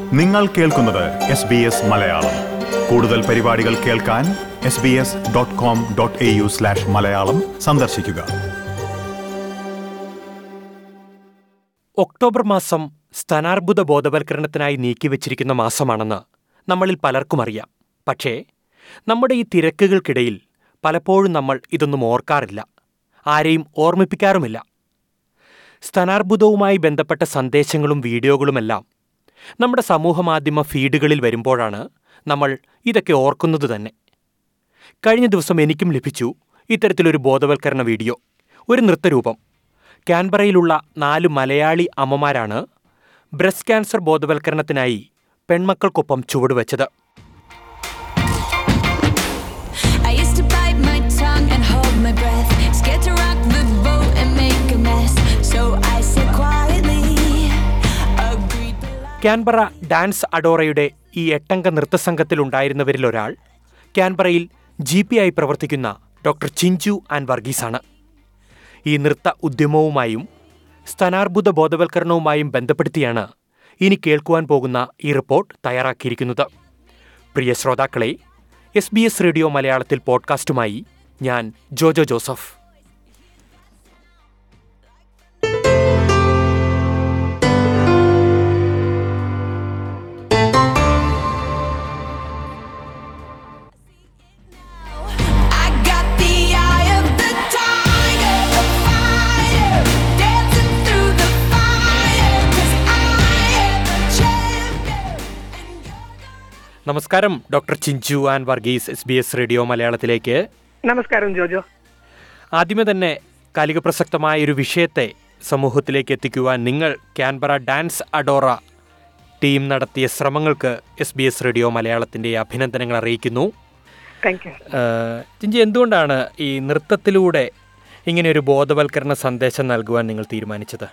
നിങ്ങൾ കേൾക്കുന്നത് S B S Malayalam കൂടുതൽ പരിപാടികൾ കേൾക്കാൻ S B S dot com dot A U slash Malayalam സന്ദർശിക്കുക ഒക്ടോബർ മാസം സ്ഥാനാർബുദ ബോധവൽക്കരണത്തിനായി നീക്കിവച്ചിരിക്കുന്ന മാസമാണെന്ന് നമ്മളിൽ പലർക്കും അറിയാം പക്ഷേ നമ്മുടെ ഈ തിരക്കുകൾക്കിടയിൽ പലപ്പോഴും നമ്മൾ ഇതൊന്നും ഓർക്കാറില്ല ആരെയും ഓർമ്മിപ്പിക്കാറുമില്ല സ്ഥാനാർബുദവുമായി ബന്ധപ്പെട്ട സന്ദേശങ്ങളും വീഡിയോകളുമെല്ലാം നമ്മുടെ സമൂഹമാധ്യമ ഫീഡുകളിൽ വരുമ്പോഴാണ് നമ്മൾ ഇതൊക്കെ ഓർക്കുന്നത് തന്നെ കഴിഞ്ഞ ദിവസം എനിക്കും ലഭിച്ചു ഇത്തരത്തിലൊരു ബോധവൽക്കരണ വീഡിയോ ഒരു നൃത്തരൂപം കാൻബറയിലുള്ള നാല് മലയാളി അമ്മമാരാണ് ബ്രസ്റ്റ് ക്യാൻസർ ബോധവൽക്കരണത്തിനായി പെൺമക്കൾക്കൊപ്പം ചുവടുവെച്ചത് I used to bite my tongue and hold my breath, scared to rock the boat and make a mess. So I said quietly, agreed politely. Canberra dance അഡോറയുടെ ഈ എട്ടംഗ നൃത്തസംഘത്തിലുണ്ടായിരുന്നവരിൽ ഒരാൾ കാൻബറയിൽ ജി പി ആയി പ്രവർത്തിക്കുന്ന doctor Chinchu and വർഗീസാണ് ഈ നൃത്ത ഉദ്യമവുമായും സ്ഥാനാർബുദ ബോധവൽക്കരണവുമായും ബന്ധപ്പെടുത്തിയാണ് ഇനി കേൾക്കുവാൻ പോകുന്ന ഈ റിപ്പോർട്ട് തയ്യാറാക്കിയിരിക്കുന്നത് പ്രിയ ശ്രോതാക്കളെ എസ് ബി എസ് റേഡിയോ മലയാളത്തിൽ പോഡ്കാസ്റ്റുമായി ഞാൻ Jojo Joseph I got the eye of the tiger, the fighter, dancing through the fire. 'Cause I am a champion. നമസ്കാരം doctor Chinchu and Varghese S B S radio മലയാളത്തിലേക്ക് നമസ്കാരം ജോജോ ആദ്യമേ തന്നെ കാലിക പ്രസക്തമായ ഒരു വിഷയത്തെ സമൂഹത്തിലേക്ക് എത്തിക്കുവാൻ നിങ്ങൾ ക്യാൻബറ ഡാൻസ് അഡോറ ടീം നടത്തിയ ശ്രമങ്ങൾക്ക് എസ് ബി എസ് റേഡിയോ മലയാളത്തിൻ്റെ അഭിനന്ദനങ്ങൾ അറിയിക്കുന്നു താങ്ക് യു ഏഹ്, ചിഞ്ചി എന്തുകൊണ്ടാണ് ഈ നൃത്തത്തിലൂടെ ഇങ്ങനെ ഒരു ബോധവൽക്കരണ സന്ദേശം നൽകുവാൻ നിങ്ങൾ തീരുമാനിച്ചത്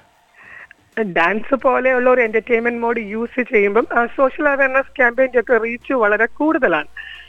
ഡാൻസ് പോലെയുള്ള ഒരു എന്റർടൈൻമെന്റ് മോഡ് യൂസ് ചെയ്യുമ്പം സോഷ്യൽ അവയർനെസ് ക്യാമ്പയിൻ്റെ ഒക്കെ റീച്ച് വളരെ കൂടുതലാണ്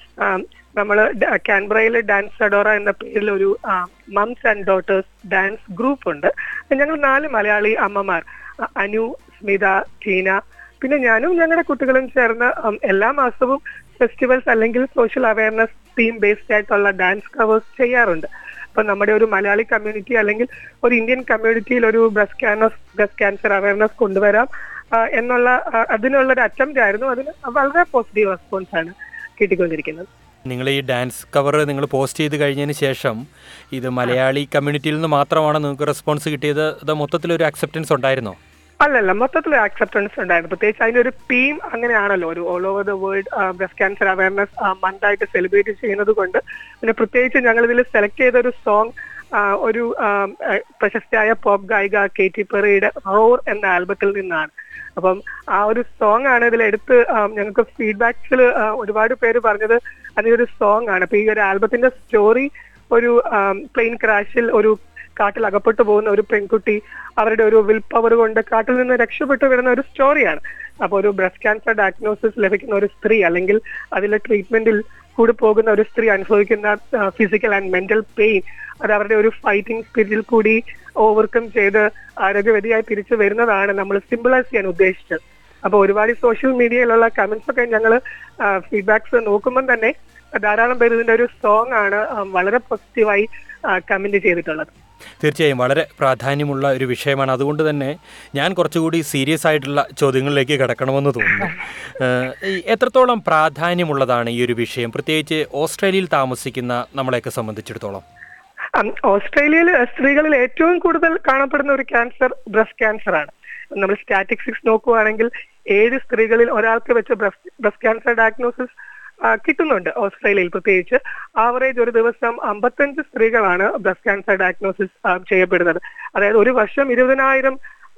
നമ്മൾ കാൻബ്രയിൽ ഡാൻസ് അഡോറ എന്ന പേരിൽ ഒരു moms and daughters dance group ഉണ്ട് ഞങ്ങൾ നാല് മലയാളി അമ്മമാർ ആ, അനു സ്മിത ടീന പിന്നെ ഞാനും ഞങ്ങളുടെ കുട്ടികളും ചേർന്ന് ഉം, എല്ലാ മാസവും ഫെസ്റ്റിവൽസ് അല്ലെങ്കിൽ സോഷ്യൽ അവയർനെസ് തീം ബേസ്ഡ് ആയിട്ടുള്ള ഡാൻസ് കവേഴ്സ് ചെയ്യാറുണ്ട് അപ്പൊ നമ്മുടെ ഒരു മലയാളി കമ്മ്യൂണിറ്റി അല്ലെങ്കിൽ ഒരു ഇന്ത്യൻ കമ്മ്യൂണിറ്റിയിൽ ഒരു breast cancer breast cancer awareness കൊണ്ടുവരാം ആ, എന്നുള്ള ആ, അതിനുള്ള ഒരു അറ്റംപ്റ്റ് ആയിരുന്നു അതിന് വളരെ പോസിറ്റീവ് റെസ്പോൺസ് ആണ് കിട്ടിക്കൊണ്ടിരിക്കുന്നത് നിങ്ങൾ ഈ ഡാൻസ് കവർ നിങ്ങൾ പോസ്റ്റ് ചെയ്ത് കഴിഞ്ഞതിന് ശേഷം ഇത് മലയാളി കമ്മ്യൂണിറ്റിയിൽ നിന്ന് മാത്രമാണ് നിങ്ങൾക്ക് റെസ്പോൺസ് കിട്ടിയത് അത് മൊത്തത്തിലൊരു അക്സെപ്റ്റൻസ് ഉണ്ടായിരുന്നോ അല്ലല്ല മൊത്തത്തിൽ ആക്സെപ്റ്റൻസ് ഉണ്ടായിരുന്നു പ്രത്യേകിച്ച് അതിന്റെ ഒരു തീം അങ്ങനെയാണല്ലോ ഒരു all over the world breast cancer awareness month ആയിട്ട് സെലിബ്രേറ്റ് ചെയ്യുന്നത് കൊണ്ട് പിന്നെ പ്രത്യേകിച്ച് ഞങ്ങൾ ഇതിൽ സെലക്ട് ചെയ്ത ഒരു സോങ് ഒരു ആ, ആ, പ്രശസ്തയായ പോപ്പ് ഗായിക കെ ടി പെറിയുടെ റോർ എന്ന ആൽബത്തിൽ നിന്നാണ് അപ്പം ആ ഒരു സോങ് ആണ് ഇതിൽ എടുത്ത് ആ, ഞങ്ങൾക്ക് ഫീഡ്ബാക്സിൽ ഒരുപാട് പേര് പറഞ്ഞത് അതിലൊരു സോങ് ആണ് അപ്പൊ ഈ ഒരു ആൽബത്തിന്റെ സ്റ്റോറി ഒരു പ്ലെയിൻ ക്രാഷിൽ ഒരു കാട്ടിൽ അകപ്പെട്ടു പോകുന്ന ഒരു പെൺകുട്ടി അവരുടെ ഒരു വിൽ പവർ കൊണ്ട് കാട്ടിൽ നിന്ന് രക്ഷപ്പെട്ടു വരുന്ന ഒരു സ്റ്റോറിയാണ് അപ്പോൾ ഒരു ബ്രസ്റ്റ് ക്യാൻസർ ഡയഗ്നോസിസ് ലഭിക്കുന്ന ഒരു സ്ത്രീ അല്ലെങ്കിൽ അതിലെ ട്രീറ്റ്മെന്റിൽ കൂടി പോകുന്ന ഒരു സ്ത്രീ അനുഭവിക്കുന്ന ഫിസിക്കൽ ആൻഡ് മെന്റൽ പെയിൻ അത് അവരുടെ ഒരു ഫൈറ്റിംഗ് സ്പിരിറ്റിൽ കൂടി ഓവർകം ചെയ്ത് ആരോഗ്യവതിയായി തിരിച്ചു വരുന്നതാണ് നമ്മൾ സിമ്പിളൈസ് ചെയ്യാൻ ഉദ്ദേശിച്ചത് അപ്പൊ ഒരുപാട് സോഷ്യൽ മീഡിയയിലുള്ള കമന്റ്സ് ഒക്കെ ഞങ്ങൾ ഫീഡ്ബാക്സ് നോക്കുമ്പോൾ തന്നെ ധാരാളം പേര് ഇതിന്റെ ഒരു സോങ് ആണ് ആ, വളരെ പോസിറ്റീവായി കമന്റ് ചെയ്തിട്ടുള്ളത് തീർച്ചയായും വളരെ പ്രാധാന്യമുള്ള ഒരു വിഷയമാണ് അതുകൊണ്ട് തന്നെ ഞാൻ കുറച്ചുകൂടി സീരിയസ് ആയിട്ടുള്ള ചോദ്യങ്ങളിലേക്ക് കിടക്കണമെന്ന് തോന്നുന്നു ഏഹ്, ഈ എത്രത്തോളം പ്രാധാന്യമുള്ളതാണ് ഈ ഒരു വിഷയം പ്രത്യേകിച്ച് ഓസ്ട്രേലിയയിൽ താമസിക്കുന്ന നമ്മളെയൊക്കെ സംബന്ധിച്ചിടത്തോളം ഉം, ഓസ്ട്രേലിയയിൽ സ്ത്രീകളിൽ ഏറ്റവും കൂടുതൽ കാണപ്പെടുന്ന ഒരു ക്യാൻസർ ബ്രസ്റ്റ് ക്യാൻസർ ആണ് നമ്മൾ സ്റ്റാറ്റിസ്റ്റിക്സ് നോക്കുവാണെങ്കിൽ ഏഴ് സ്ത്രീകളിൽ ഒരാൾക്ക് വെച്ച് ബ്രസ്റ്റ് ബ്രസ്റ്റ് ക്യാൻസർ ഡയഗ്നോസിസ് കിട്ടുന്നുണ്ട് ഓസ്ട്രേലിയയിൽ പ്രത്യേകിച്ച് ആവറേജ് ഒരു ദിവസം അമ്പത്തഞ്ച് സ്ത്രീകളാണ് ബ്രസ്റ്റ് ക്യാൻസർ ഡയഗ്നോസിസ് ചെയ്യപ്പെടുന്നത് അതായത് ഒരു വർഷം ഇരുപതിനായിരം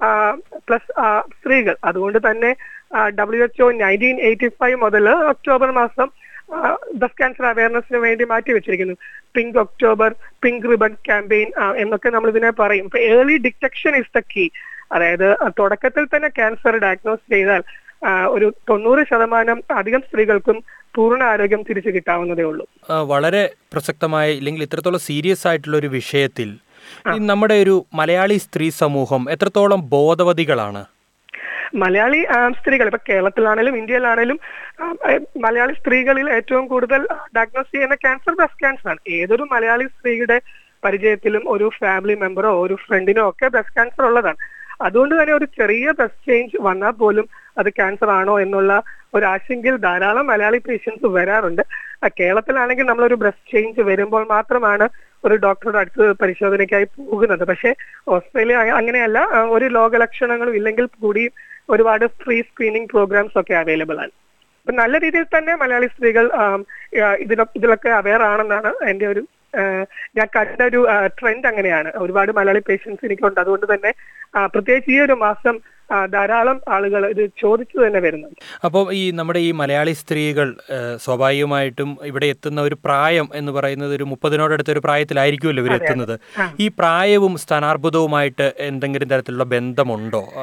പ്ലസ് സ്ത്രീകൾ അതുകൊണ്ട് തന്നെ W H O nineteen eighty five മുതൽ ഒക്ടോബർ മാസം ബ്രസ്റ്റ് ക്യാൻസർ അവയർനെസ്സിന് വേണ്ടി മാറ്റി വെച്ചിരിക്കുന്നു pink October pink ribbon campaign എന്നൊക്കെ നമ്മൾ ഇതിനെ പറയും ഇപ്പൊ early detection is the key അതായത് ആ, തുടക്കത്തിൽ തന്നെ ക്യാൻസർ ഡയഗ്നോസ് ചെയ്താൽ ആ, ഒരു തൊണ്ണൂറ് ശതമാനം അധികം സ്ത്രീകൾക്കും പൂർണ്ണ ആരോഗ്യം തിരിച്ചു കിട്ടാവുന്നതേ ഉള്ളൂ ആ, വളരെ പ്രസക്തമായ ഇല്ലെങ്കിൽ ഇത്രത്തോളം സീരിയസ് ആയിട്ടുള്ള ഒരു വിഷയത്തിൽ ഈ നമ്മുടെ ഒരു മലയാളി സ്ത്രീ സമൂഹം എത്രത്തോളം ബോധവതികളാണ് മലയാളി ആ, സ്ത്രീകൾ ഇപ്പൊ കേരളത്തിലാണേലും ഇന്ത്യയിലാണേലും ആ, ഏ, മലയാളി സ്ത്രീകളിൽ ഏറ്റവും കൂടുതൽ ഡയഗ്നോസ് ചെയ്യുന്ന ക്യാൻസർ ബ്രസ്റ്റ് ക്യാൻസർ ആണ് ഏതൊരു മലയാളി സ്ത്രീയുടെ പരിചയത്തിലും ഒരു ഫാമിലി മെമ്പറോ ഒരു ഫ്രണ്ടിനോ ഒക്കെ ബ്രസ്റ്റ് ക്യാൻസർ ഉള്ളതാണ് അതുകൊണ്ട് തന്നെ ഒരു ചെറിയ ബ്രസ്റ്റ് ചേഞ്ച് വന്നാൽ പോലും അത് ക്യാൻസർ ആണോ എന്നുള്ള ഒരു ആശങ്കയിൽ ധാരാളം മലയാളി പേഷ്യൻസ് വരാറുണ്ട് ആ, കേരളത്തിലാണെങ്കിൽ നമ്മളൊരു ബ്രസ്റ്റ് ചേഞ്ച് വരുമ്പോൾ മാത്രമാണ് ഒരു ഡോക്ടറുടെ അടുത്ത് പരിശോധനയ്ക്കായി പോകുന്നത് പക്ഷേ ഓസ്ട്രേലിയ അ- അങ്ങനെയല്ല ആ, ഒരു രോഗലക്ഷണങ്ങളും ഇല്ലെങ്കിൽ കൂടി ഒരുപാട് ഫ്രീ സ്ക്രീനിങ് പ്രോഗ്രാംസ് ഒക്കെ അവൈലബിൾ ആണ് അപ്പൊ നല്ല രീതിയിൽ തന്നെ മലയാളി സ്ത്രീകൾ ആം, ആ, ഇതിലൊ- ഇതിലൊക്കെ അവെയർ ആണെന്നാണ് എന്റെ ഒരു ആ, ഞാൻ കണ്ട ഒരു ട്രെൻഡ് അങ്ങനെയാണ് ഒരുപാട് മലയാളി പേഷ്യൻസ് എനിക്കുണ്ട് അതുകൊണ്ട് തന്നെ ആ, പ്രത്യേകിച്ച് ഈ ഒരു മാസം ആ, ധാരാളം ആളുകൾ ഇത് ചോദിച്ചു തന്നെ വരുന്നുണ്ട് അപ്പോൾ ഈ നമ്മുടെ ഈ മലയാളി സ്ത്രീകൾ ഏഹ്, സ്വാഭാവികമായിട്ടും ഇവിടെ എത്തുന്ന ഒരു പ്രായം എന്ന് പറയുന്നത് ഒരു മുപ്പതിനോടടുത്ത ഒരു പ്രായത്തിലായിരിക്കുമല്ലോ ഇവർ എത്തുന്നത് ഈ പ്രായവും സ്ഥാനാർബുദവുമായിട്ട് എന്തെങ്കിലും തരത്തിലുള്ള ബന്ധമുണ്ടോ ആ,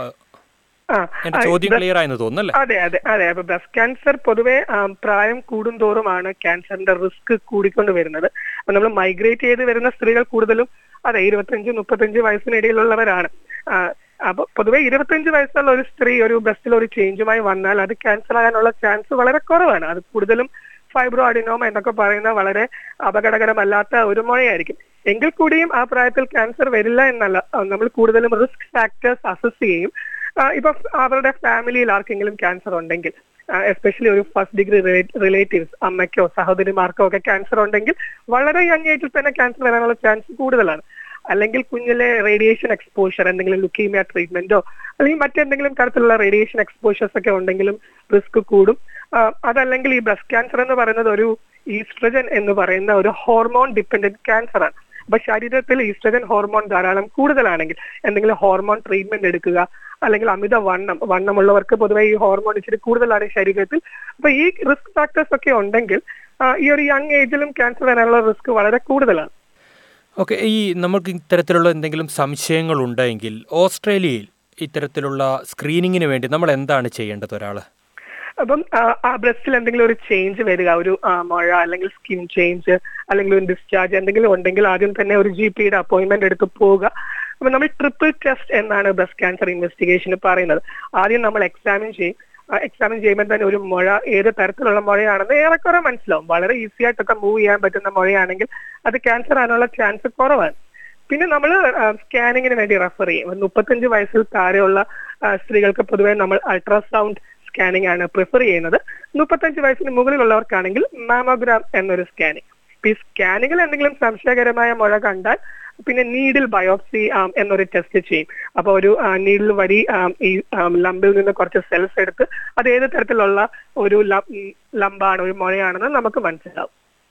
ആ, എന്റെ ആ, ചോദ്യം ബ്ര- ക്ലിയർ ആയെന്ന് തോന്നുന്നല്ലേ അതെ അതെ അതെ അപ്പൊ ബ്രസ്റ്റ് ക്യാൻസർ പൊതുവെ ആം, പ്രായം കൂടുന്തോറുമാണ് ക്യാൻസറിന്റെ റിസ്ക് കൂടിക്കൊണ്ട് വരുന്നത് അപ്പൊ നമ്മൾ മൈഗ്രേറ്റ് ചെയ്ത് വരുന്ന സ്ത്രീകൾ കൂടുതലും അതെ ഇരുപത്തഞ്ച് മുപ്പത്തഞ്ച് വയസ്സിനിടയിലുള്ളവരാണ് ആ, അപ്പൊ പൊതുവെ ഇരുപത്തഞ്ച് വയസ്സുള്ള ഒരു സ്ത്രീ ഒരു ബ്രസ്റ്റിൽ ഒരു ചേഞ്ചുമായി വന്നാൽ അത് ക്യാൻസർ ആകാനുള്ള ചാൻസ് വളരെ കുറവാണ് അത് കൂടുതലും ഫൈബ്രോ അഡിനോമ എന്നൊക്കെ പറയുന്ന വളരെ അപകടകരമല്ലാത്ത ഒരു മുഴയായിരിക്കും എങ്കിൽ കൂടിയും ആ പ്രായത്തിൽ ക്യാൻസർ വരില്ല എന്നല്ല ആ, നമ്മൾ കൂടുതലും റിസ്ക് ഫാക്ടേഴ്സ് അസസ് ചെയ്യും ആ, ഇപ്പൊ അവരുടെ ഫാമിലിയിൽ ആർക്കെങ്കിലും ക്യാൻസർ ഉണ്ടെങ്കിൽ എസ്പെഷ്യലി ഒരു ഫസ്റ്റ് ഡിഗ്രി റിലേറ്റീവ്സ് അമ്മയ്ക്കോ സഹോദരിമാർക്കോ ഒക്കെ ക്യാൻസർ ഉണ്ടെങ്കിൽ വളരെ യങ് ഏജിൽ തന്നെ ക്യാൻസർ വരാനുള്ള ചാൻസ് കൂടുതലാണ് അല്ലെങ്കിൽ കുഞ്ഞിലെ റേഡിയേഷൻ എക്സ്പോഷർ എന്തെങ്കിലും ലുക്കീമിയ ട്രീറ്റ്മെന്റോ അല്ലെങ്കിൽ മറ്റെന്തെങ്കിലും തരത്തിലുള്ള റേഡിയേഷൻ എക്സ്പോഷേഴ്സ് ഒക്കെ ഉണ്ടെങ്കിലും റിസ്ക് കൂടും ആ, അതല്ലെങ്കിൽ ഈ ബ്രസ്റ്റ് ക്യാൻസർ എന്ന് പറയുന്നത് ഒരു ഈസ്ട്രജൻ എന്ന് പറയുന്ന ഒരു ഹോർമോൺ ഡിപ്പെൻഡന്റ് ക്യാൻസർ ആണ് അപ്പൊ ശരീരത്തിൽ ഈസ്ട്രജൻ ഹോർമോൺ ധാരാളം കൂടുതലാണെങ്കിൽ എന്തെങ്കിലും ഹോർമോൺ ട്രീറ്റ്മെന്റ് എടുക്കുക അല്ലെങ്കിൽ അമിത വണ്ണം വണ്ണമുള്ളവർക്ക് പൊതുവെ ഈ ഹോർമോൺ ഇച്ചിരി കൂടുതലാണ് ശരീരത്തിൽ അപ്പൊ ഈ റിസ്ക് ഫാക്ടേഴ്സ് ഒക്കെ ഉണ്ടെങ്കിൽ ആ, ഈ ഒരു യങ് ഏജിലും ക്യാൻസർ വരാനുള്ള റിസ്ക് വളരെ കൂടുതലാണ് ഓക്കെ ഈ നമുക്ക് ഇത്തരത്തിലുള്ള എന്തെങ്കിലും സംശയങ്ങൾ ഉണ്ടെങ്കിൽ ഓസ്ട്രേലിയയിൽ ഇത്തരത്തിലുള്ള സ്ക്രീനിങ്ങിന് വേണ്ടി നമ്മൾ എന്താണ് ചെയ്യേണ്ടത് ഒരാൾ അപ്പം ആ, ആ ബ്രസ്റ്റിൽ എന്തെങ്കിലും ഒരു ചേഞ്ച് വരിക ഒരു ആ, മുഴ അല്ലെങ്കിൽ സ്കിൻ ചേഞ്ച് അല്ലെങ്കിൽ ഒരു ഡിസ്ചാർജ് എന്തെങ്കിലും ഉണ്ടെങ്കിൽ ആദ്യം തന്നെ ഒരു ജി പിയുടെ അപ്പോയിന്റ്മെന്റ് എടുത്ത് പോവുക അപ്പൊ നമ്മൾ ട്രിപ്പിൾ ടെസ്റ്റ് എന്നാണ് ബ്രസ്റ്റ് ക്യാൻസർ ഇൻവെസ്റ്റിഗേഷന് പറയുന്നത് ആദ്യം നമ്മൾ എക്സാമിൻ ചെയ്യും എക്സാമിൻ ചെയ്യുമ്പോൾ തന്നെ ഒരു മുഴ ഏത് തരത്തിലുള്ള മുഴയാണെന്ന് ഏറെക്കുറെ മനസ്സിലാവും വളരെ ഈസി ആയിട്ടൊക്കെ മൂവ് ചെയ്യാൻ പറ്റുന്ന മുഴയാണെങ്കിൽ അത് ക്യാൻസർ ആകാനുള്ള ചാൻസ് കുറവാണ് പിന്നെ നമ്മൾ സ്കാനിങ്ങിന് വേണ്ടി റെഫർ ചെയ്യും ഒരു മുപ്പത്തഞ്ച് വയസ്സിൽ താഴെയുള്ള ആ, സ്ത്രീകൾക്ക് പൊതുവെ നമ്മൾ അൾട്രാസൗണ്ട് സ്കാനിങ് ആണ് പ്രിഫർ ചെയ്യുന്നത് മുപ്പത്തഞ്ച് വയസ്സിന് മുകളിലുള്ളവർക്കാണെങ്കിൽ മാമോഗ്രാം എന്നൊരു സ്കാനിങ് ഈ സ്കാനിങ്ങിൽ എന്തെങ്കിലും സംശയകരമായ മുഴ കണ്ടാൽ പിന്നെ നീഡിൽ ബയോപ്സി എന്നൊരു ടെസ്റ്റ് ചെയ്യും അപ്പൊ ഒരു നീഡിൽ വഴി ആം, ഈ ലംബിൽ നിന്ന് കുറച്ച് സെൽസ് എടുത്ത് അത് ഏത് തരത്തിലുള്ള ഒരു ലംബാണ് ഒരു മുഴയാണെന്ന് നമുക്ക് മനസ്സിലാവും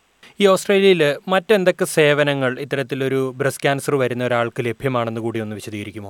ഈ ഓസ്ട്രേലിയയിൽ മറ്റെന്തൊക്കെ സേവനങ്ങൾ ഇത്തരത്തിലൊരു ബ്രസ്റ്റ് ക്യാൻസർ വരുന്ന ഒരാൾക്ക് ലഭ്യമാണെന്ന് കൂടി ഒന്ന് വിശദീകരിക്കുമോ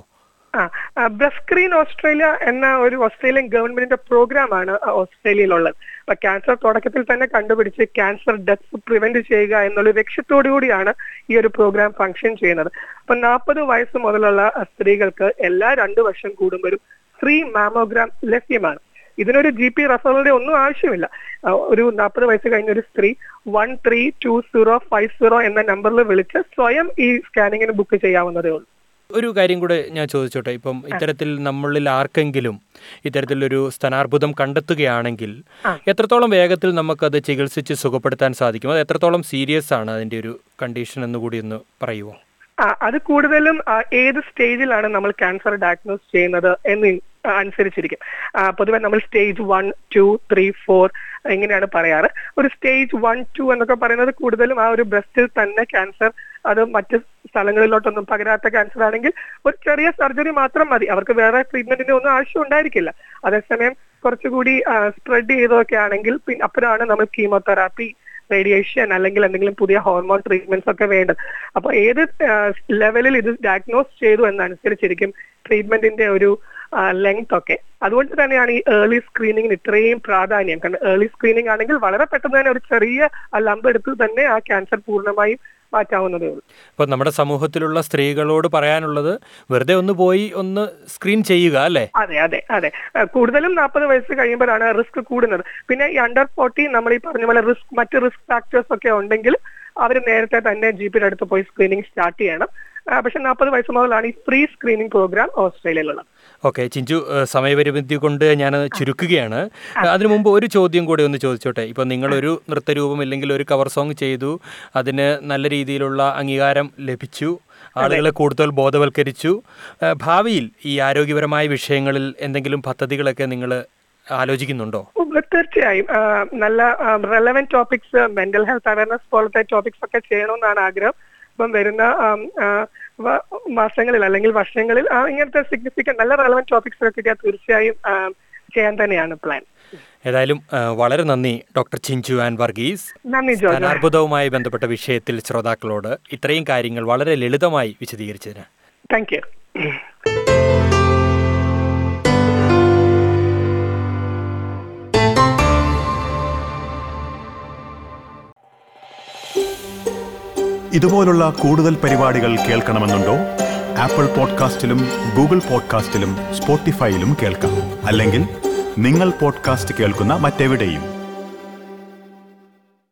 ആ ബ്രസ്റ്റ് സ്ക്രീൻ ഓസ്ട്രേലിയ എന്ന ഒരു ഓസ്ട്രേലിയൻ ഗവൺമെന്റിന്റെ പ്രോഗ്രാമാണ് ഓസ്ട്രേലിയയിലുള്ളത് അപ്പൊ ക്യാൻസർ തുടക്കത്തിൽ തന്നെ കണ്ടുപിടിച്ച് ക്യാൻസർ ഡെത്ത്സ് പ്രിവെന്റ് ചെയ്യുക എന്നുള്ള ലക്ഷ്യത്തോടു കൂടിയാണ് ഈ ഒരു പ്രോഗ്രാം ഫംഗ്ഷൻ ചെയ്യുന്നത് അപ്പൊ നാൽപ്പത് വയസ്സ് മുതലുള്ള ആ, സ്ത്രീകൾക്ക് എല്ലാ രണ്ടു വർഷം കൂടുമ്പോഴും ഫ്രീ മാമോഗ്രാം ലഭ്യമാണ് ഇതിനൊരു ജി പി റെഫറലിന്റെ ഒന്നും ആവശ്യമില്ല ആ, ഒരു നാൽപ്പത് വയസ്സ് കഴിഞ്ഞ ഒരു സ്ത്രീ one three two zero five zero എന്ന നമ്പറിൽ വിളിച്ച് സ്വയം ഈ സ്കാനിങ്ങിന് ബുക്ക് ചെയ്യാവുന്നതേ ഉള്ളൂ ഒരു കാര്യം കൂടെ ഞാൻ ചോദിച്ചോട്ടെ ഇപ്പം ഇത്തരത്തിൽ നമ്മളിൽ ആർക്കെങ്കിലും ഇത്തരത്തിലൊരു സ്ഥാനാർബുദം കണ്ടെത്തുകയാണെങ്കിൽ എത്രത്തോളം വേഗത്തിൽ നമുക്കത് ചികിത്സിച്ച് സുഖപ്പെടുത്താൻ സാധിക്കും അത് എത്രത്തോളം സീരിയസ് ആണ് അതിൻ്റെ ഒരു കണ്ടീഷൻ എന്ന് കൂടി ഒന്ന് പറയുമോ ആ, അത് കൂടുതലും ആ, ഏത് സ്റ്റേജിലാണ് നമ്മൾ ക്യാൻസർ ഡയഗ്നോസ് ചെയ്യുന്നത് എന്ന് അനുസരിച്ചിരിക്കും ആ, പൊതുവെ നമ്മൾ stage one two three four എങ്ങനെയാണ് പറയാറ് ഒരു സ്റ്റേജ് വൺ ടു എന്നൊക്കെ പറയുന്നത് കൂടുതലും ആ ഒരു ബ്രസ്റ്റിൽ തന്നെ ക്യാൻസർ അത് മറ്റ് സ്ഥലങ്ങളിലോട്ടൊന്നും പകരാത്ത ക്യാൻസർ ആണെങ്കിൽ ഒരു ചെറിയ സർജറി മാത്രം മതി അവർക്ക് വേറെ ട്രീറ്റ്മെന്റിന്റെ ഒന്നും ആവശ്യം ഉണ്ടായിരിക്കില്ല അതേസമയം കുറച്ചുകൂടി സ്പ്രെഡ് ചെയ്തൊക്കെ ആണെങ്കിൽ പിന്നെ അപ്പോഴാണ് നമ്മൾ കീമോതെറാപ്പി റേഡിയേഷൻ അല്ലെങ്കിൽ എന്തെങ്കിലും പുതിയ ഹോർമോൺ ട്രീറ്റ്മെന്റ്സ് ഒക്കെ വേണ്ടത് അപ്പൊ ഏത് ലെവലിൽ ഇത് ഡയഗ്നോസ് ചെയ്തു എന്നനുസരിച്ചിരിക്കും ട്രീറ്റ്മെന്റിന്റെ ഒരു ലെങ്ത് ഒക്കെ അതുകൊണ്ട് തന്നെയാണ് ഈ ഏർലി സ്ക്രീനിങ്ങിന് ഇത്രയും പ്രാധാന്യം കാരണം ഏർലി സ്ക്രീനിങ് ആണെങ്കിൽ വളരെ പെട്ടെന്ന് തന്നെ ഒരു ചെറിയ ലംബ് എടുത്ത് തന്നെ ആ ക്യാൻസർ പൂർണ്ണമായും മാറ്റാവുന്നതേ ഉള്ളൂ അപ്പോൾ നമ്മുടെ സമൂഹത്തിലുള്ള സ്ത്രീകളോട് പറയാനുള്ളത് വെറുതെ ഒന്ന് പോയി ഒന്ന് സ്ക്രീൻ ചെയ്യുക അല്ലേ അതെ അതെ അതെ ആ, കൂടുതലും നാൽപ്പത് വയസ്സ് കഴിയുമ്പോഴാണ് റിസ്ക് കൂടുന്നത് പിന്നെ ഈ അണ്ടർ ഫോർട്ടി നമ്മൾ ഈ പറഞ്ഞ പോലെ റിസ്ക് മറ്റ് റിസ്ക് ഫാക്ടേഴ്സ് ഒക്കെ ഉണ്ടെങ്കിൽ അവർ നേരത്തെ തന്നെ ജി പിയുടെ അടുത്ത് പോയി സ്ക്രീനിങ് സ്റ്റാർട്ട് ചെയ്യണം ആ, പക്ഷെ നാൽപ്പത് വയസ്സ് മുതലാണ് ഈ ഫ്രീ സ്ക്രീനിങ് പ്രോഗ്രാം ഓസ്ട്രേലിയയിലുള്ളത് ഓക്കെ ചിഞ്ചു ഏഹ് സമയപരിമിതി കൊണ്ട് ഞാൻ ചുരുക്കുകയാണ് അതിനു മുമ്പ് ഒരു ചോദ്യം കൂടി ഒന്ന് ചോദിച്ചോട്ടെ ഇപ്പോൾ നിങ്ങളൊരു നൃത്തരൂപം അല്ലെങ്കിൽ ഒരു കവർ സോങ് ചെയ്തു അതിന് നല്ല രീതിയിലുള്ള അംഗീകാരം ലഭിച്ചു ആളുകളെ കൂടുതൽ ബോധവൽക്കരിച്ചു ഏഹ് ഭാവിയിൽ ഈ ആരോഗ്യപരമായ വിഷയങ്ങളിൽ എന്തെങ്കിലും പദ്ധതികളൊക്കെ നിങ്ങൾ ആലോചിക്കുന്നുണ്ടോ ഉം, തീർച്ചയായും ആ, നല്ല relevant topics mental health awareness പോലത്തെ ടോപ്പിക്സ് ഒക്കെ ചെയ്യണമെന്നാണ് ആഗ്രഹം ഇപ്പം വരുന്ന ആം, ആ, വ- മാസങ്ങളിൽ അല്ലെങ്കിൽ വർഷങ്ങളിൽ ആ, ഇങ്ങനത്തെ സിഗ്നിഫിക്കന്റ് നല്ല റെലവെന്റ് ടോപ്പിക്സ് ഒക്കെ കിട്ടിയാൽ തീർച്ചയായും ആ, ചെയ്യാൻ തന്നെയാണ് പ്ലാൻ ഏതായാലും ഏഹ് വളരെ നന്ദി ഡോക്ടർ ചിഞ്ചു ആൻഡ് വർഗീസ് നന്ദി ജോർജ് സ്ഥാനാർബുദവുമായി ബന്ധപ്പെട്ട വിഷയത്തിൽ ശ്രോതാക്കളോട് ഇത്രയും കാര്യങ്ങൾ വളരെ ലളിതമായി വിശദീകരിച്ചതിന് താങ്ക് യു ഇതുപോലുള്ള കൂടുതൽ പരിപാടികൾ കേൾക്കണമെന്നുണ്ടോ ആപ്പിൾ പോഡ്കാസ്റ്റിലും ഗൂഗിൾ പോഡ്കാസ്റ്റിലും സ്പോട്ടിഫൈയിലും കേൾക്കാം അല്ലെങ്കിൽ നിങ്ങൾ പോഡ്കാസ്റ്റ് കേൾക്കുന്ന മറ്റെവിടെയും